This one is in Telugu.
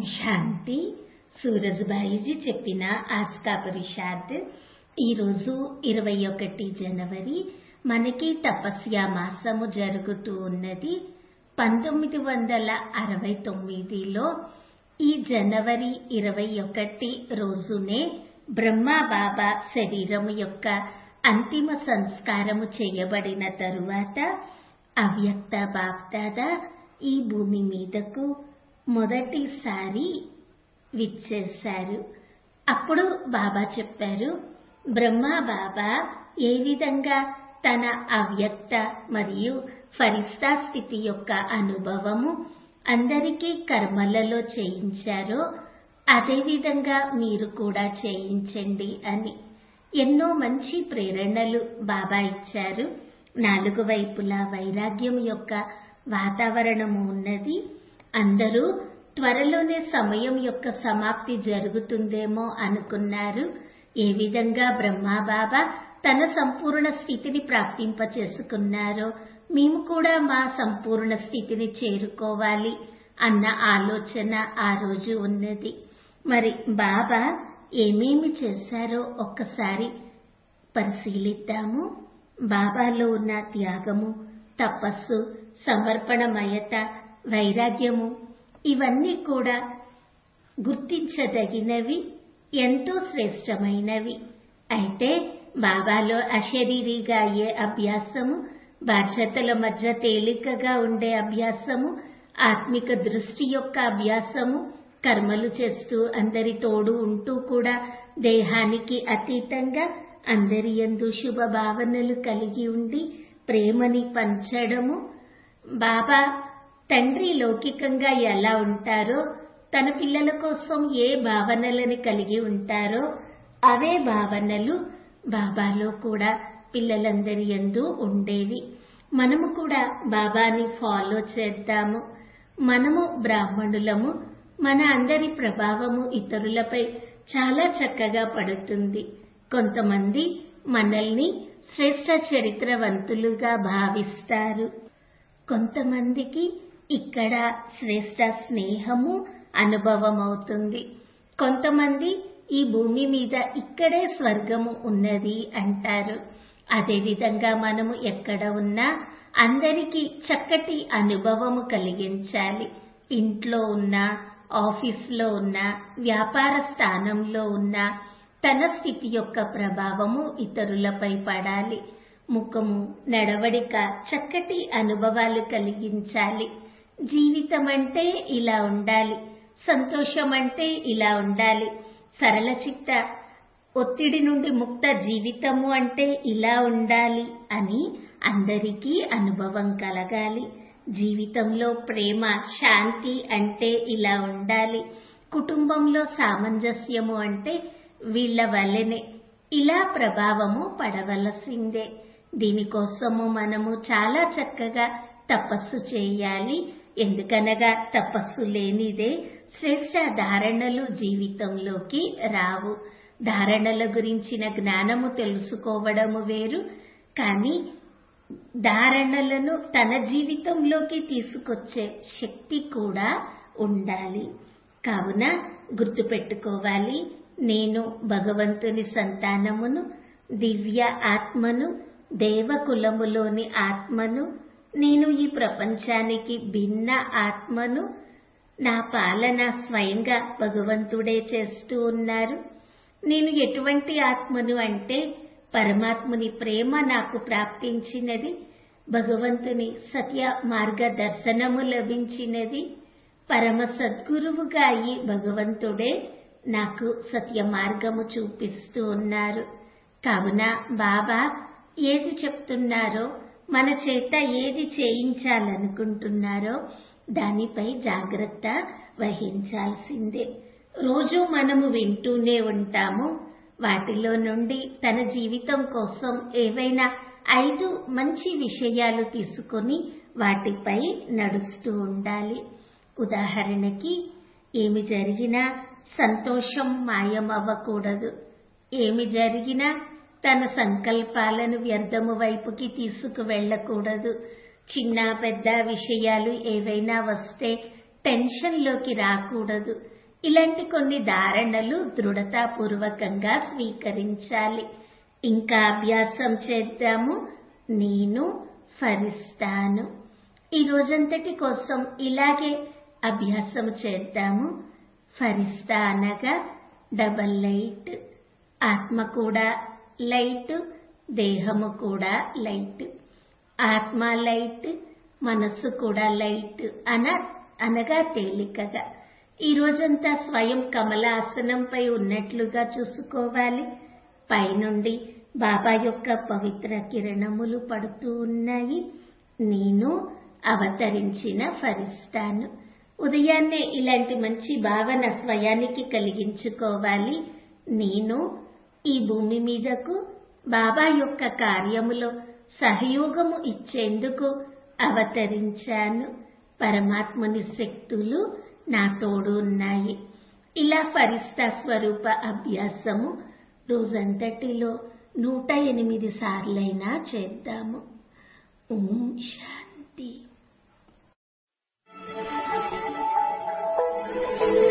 శాంతి సూరజ్బాయిజీ చెప్పిన ఆస్కా పరిషాద్ ఈరోజు ఇరవై ఒకటి జనవరి మనకి తపస్య మాసము జరుగుతూ ఉన్నది పంతొమ్మిది వందల అరవై తొమ్మిదిలో ఈ జనవరి ఇరవై ఒకటి రోజునే బ్రహ్మా బాబా శరీరము యొక్క అంతిమ సంస్కారము చేయబడిన తరువాత అవ్యక్త బాప్దాదా ఈ భూమి మీదకు మొదటిసారి విచ్చేశారు అప్పుడు బాబా చెప్పారు బ్రహ్మ బాబా ఏ విధంగా తన అవ్యక్త మరియు ఫరిస్తా స్థితి యొక్క అనుభవము అందరికీ కర్మలలో చేయించారో అదేవిధంగా మీరు కూడా చేయించండి అని ఎన్నో మంచి ప్రేరణలు బాబా ఇచ్చారు నాలుగు వైపులా వైరాగ్యం యొక్క వాతావరణము ఉన్నది అందరూ త్వరలోనే సమయం యొక్క సమాప్తి జరుగుతుందేమో అనుకున్నారు ఏ విధంగా బ్రహ్మాబాబా తన సంపూర్ణ స్థితిని ప్రాప్తింప చేసుకున్నారో మేము కూడా మా సంపూర్ణ స్థితిని చేరుకోవాలి అన్న ఆలోచన ఆ రోజు ఉన్నది మరి బాబా ఏమేమి చేశారో ఒక్కసారి పరిశీలిద్దాము బాబాలో ఉన్న త్యాగము తపస్సు సమర్పణమయత వైరాగ్యము ఇవన్నీ కూడా గుర్తించదగినవి ఎంతో శ్రేష్టమైనవి అయితే బాబాలో అశరీరిగా అయ్యే అభ్యాసము బాధ్యతల మధ్య తేలికగా ఉండే అభ్యాసము ఆత్మిక దృష్టి యొక్క అభ్యాసము కర్మలు చేస్తూ అందరి తోడు ఉంటూ కూడా దేహానికి అతీతంగా అందరి ఎందు శుభ భావనలు కలిగి ఉండి ప్రేమని పంచడము బాబా తండ్రి లౌకికంగా ఎలా ఉంటారో తన పిల్లల కోసం ఏ భావనలని కలిగి ఉంటారో అవే భావనలు బాబాలో కూడా పిల్లలందరి ఎందు ఉండేవి మనము కూడా బాబాని ఫాలో చేద్దాము మనము బ్రాహ్మణులము మన అందరి ప్రభావము ఇతరులపై చాలా చక్కగా పడుతుంది కొంతమంది మనల్ని శ్రేష్ట చరిత్రవంతులుగా భావిస్తారు కొంతమందికి ఇక్కడ శ్రేష్ట స్నేహము అనుభవం అవుతుంది కొంతమంది ఈ భూమి మీద ఇక్కడే స్వర్గము ఉన్నది అంటారు అదేవిధంగా మనము ఎక్కడ ఉన్నా అందరికీ చక్కటి అనుభవము కలిగించాలి ఇంట్లో ఉన్నా ఆఫీస్లో ఉన్నా వ్యాపార స్థానంలో ఉన్నా తన స్థితి యొక్క ప్రభావము ఇతరులపై పడాలి ముఖము నడవడిక చక్కటి అనుభవాలు కలిగించాలి జీవితం అంటే ఇలా ఉండాలి సంతోషం అంటే ఇలా ఉండాలి సరళ చిత్త ఒత్తిడి నుండి ముక్త జీవితము అంటే ఇలా ఉండాలి అని అందరికీ అనుభవం కలగాలి జీవితంలో ప్రేమ శాంతి అంటే ఇలా ఉండాలి కుటుంబంలో సామంజస్యము అంటే వీళ్ల వల్లనే ఇలా ప్రభావము పడవలసిందే దీనికోసము మనము చాలా చక్కగా తపస్సు చేయాలి ఎందుకనగా తపస్సు లేనిదే శ్రేష్ట ధారణలు జీవితంలోకి రావు ధారణల గురించిన జ్ఞానము తెలుసుకోవడము వేరు కానీ ధారణలను తన జీవితంలోకి తీసుకొచ్చే శక్తి కూడా ఉండాలి కావున గుర్తుపెట్టుకోవాలి నేను భగవంతుని సంతానమును దివ్య ఆత్మను దేవకులములోని ఆత్మను నేను ఈ ప్రపంచానికి భిన్న ఆత్మను నా పాలన స్వయంగా భగవంతుడే చేస్తూ ఉన్నారు నేను ఎటువంటి ఆత్మను అంటే పరమాత్ముని ప్రేమ నాకు ప్రాప్తించినది భగవంతుని సత్య మార్గదర్శనము లభించినది పరమ సద్గురువుగా అయి భగవంతుడే నాకు సత్య మార్గము చూపిస్తూ ఉన్నారు కావున బాబా ఏది చెప్తున్నారో మన చేత ఏది చేయించాలనుకుంటున్నారో దానిపై జాగ్రత్త వహించాల్సిందే రోజు మనము వింటూనే ఉంటాము వాటిలో నుండి తన జీవితం కోసం ఏవైనా ఐదు మంచి విషయాలు తీసుకొని వాటిపై నడుస్తూ ఉండాలి ఉదాహరణకి ఏమి జరిగినా సంతోషం మాయమవ్వకూడదు ఏమి జరిగినా తన సంకల్పాలను వ్యర్థము వైపుకి తీసుకువెళ్ళకూడదు చిన్న పెద్ద విషయాలు ఏవైనా వస్తే టెన్షన్లోకి రాకూడదు ఇలాంటి కొన్ని ధారణలు దృఢతాపూర్వకంగా స్వీకరించాలి ఇంకా అభ్యాసం చేద్దాము నేను ఫరిస్తాను ఈ రోజంతటి కోసం ఇలాగే అభ్యాసం చేద్దాము ఫరిస్తా అనగా డబల్ లైట్ ఆత్మ కూడా లైట్ దేహము కూడా లైట్ ఆత్మ లైట్ మనస్సు కూడా లైట్ అన అనగా తేలికగా ఈ రోజంతా స్వయం కమలాసనంపై ఉన్నట్లుగా చూసుకోవాలి పైనుండి బాబా యొక్క పవిత్ర కిరణములు పడుతూ ఉన్నాయి నేను అవతరించిన ఫరిస్తాను ఉదయాన్నే ఇలాంటి మంచి భావన స్వయానికి కలిగించుకోవాలి నేను ఈ భూమి మీదకు బాబా యొక్క కార్యములో సహయోగము ఇచ్చేందుకు అవతరించాను పరమాత్ముని శక్తులు నా తోడు ఉన్నాయి ఇలా ఫరిస్తా స్వరూప అభ్యాసము రోజంతటిలో నూట ఎనిమిది సార్లైనా చేద్దాము ఓం శాంతి